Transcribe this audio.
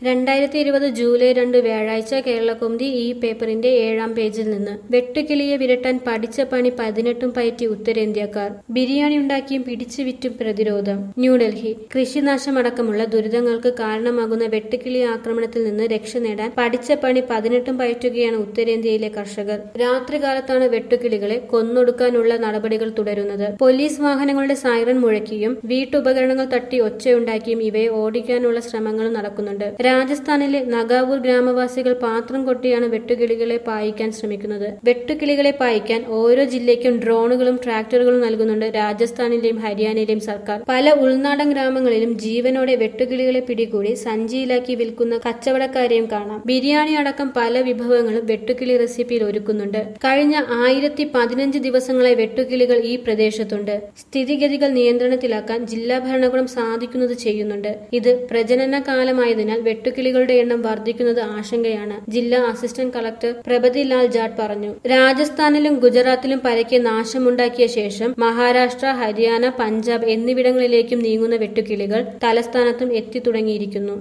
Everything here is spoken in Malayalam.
രണ്ടായിരത്തി ഇരുപത് ജൂലൈ രണ്ട് വ്യാഴാഴ്ച കേരളകൗമുദി ഈ പേപ്പറിന്റെ ഏഴാം പേജിൽ നിന്ന് വെട്ടുകിളിയെ വിരട്ടാൻ പഠിച്ച പണി പതിനെട്ടും പയറ്റി ഉത്തരേന്ത്യക്കാർ ബിരിയാണി ഉണ്ടാക്കിയും പിടിച്ചു വിറ്റും പ്രതിരോധം ന്യൂഡൽഹി കൃഷിനാശമടക്കമുള്ള ദുരിതങ്ങൾക്ക് കാരണമാകുന്ന വെട്ടുകിളി ആക്രമണത്തിൽ നിന്ന് രക്ഷ നേടാൻ പഠിച്ച പണി പതിനെട്ടും പയറ്റുകയാണ് ഉത്തരേന്ത്യയിലെ കർഷകർ രാത്രികാലത്താണ് വെട്ടുകിളികളെ കൊന്നൊടുക്കാനുള്ള നടപടികൾ തുടരുന്നത് പോലീസ് വാഹനങ്ങളുടെ സൈറൺ മുഴക്കിയും വീട്ടുപകരണങ്ങൾ തട്ടി ഒച്ചയുണ്ടാക്കിയും ഇവയെ ഓടിക്കാനുള്ള ശ്രമങ്ങളും നടക്കുന്നുണ്ട് രാജസ്ഥാനിലെ നഗാവൂർ ഗ്രാമവാസികൾ പാത്രം കൊട്ടിയാണ് വെട്ടുകിളികളെ പായിക്കാൻ ശ്രമിക്കുന്നത് വെട്ടുകിളികളെ പായിക്കാൻ ഓരോ ജില്ലയ്ക്കും ഡ്രോണുകളും ട്രാക്ടറുകളും നൽകുന്നുണ്ട് രാജസ്ഥാനിലെയും ഹരിയാനയിലെയും സർക്കാർ പല ഉൾനാടൻ ഗ്രാമങ്ങളിലും ജീവനോടെ വെട്ടുകിളികളെ പിടികൂടി സഞ്ചിയിലാക്കി വിൽക്കുന്ന കച്ചവടക്കാരെയും കാണാം ബിരിയാണി അടക്കം പല വിഭവങ്ങളും വെട്ടുകിളി റെസിപ്പിയിൽ ഒരുക്കുന്നുണ്ട് കഴിഞ്ഞ ആയിരത്തി പതിനഞ്ച് ദിവസങ്ങളായി വെട്ടുകിളികൾ ഈ പ്രദേശത്തുണ്ട് സ്ഥിതിഗതികൾ നിയന്ത്രണത്തിലാക്കാൻ ജില്ലാ ഭരണകൂടം സാധിക്കുന്നത് ചെയ്യുന്നുണ്ട് ഇത് പ്രജനന കാലമായതിനാൽ വെട്ടുകിളികളുടെ എണ്ണം വർദ്ധിക്കുന്നത് ആശങ്കയാണ് ജില്ലാ അസിസ്റ്റന്റ് കളക്ടർ പ്രഭതി ലാൽ ജാട്ട് പറഞ്ഞു രാജസ്ഥാനിലും ഗുജറാത്തിലും പരക്കെ നാശമുണ്ടാക്കിയ ശേഷം മഹാരാഷ്ട്ര ഹരിയാന പഞ്ചാബ് എന്നിവിടങ്ങളിലേക്കും നീങ്ങുന്ന വെട്ടുകിളികൾ തലസ്ഥാനത്തും എത്തി തുടങ്ങിയിരിക്കുന്നു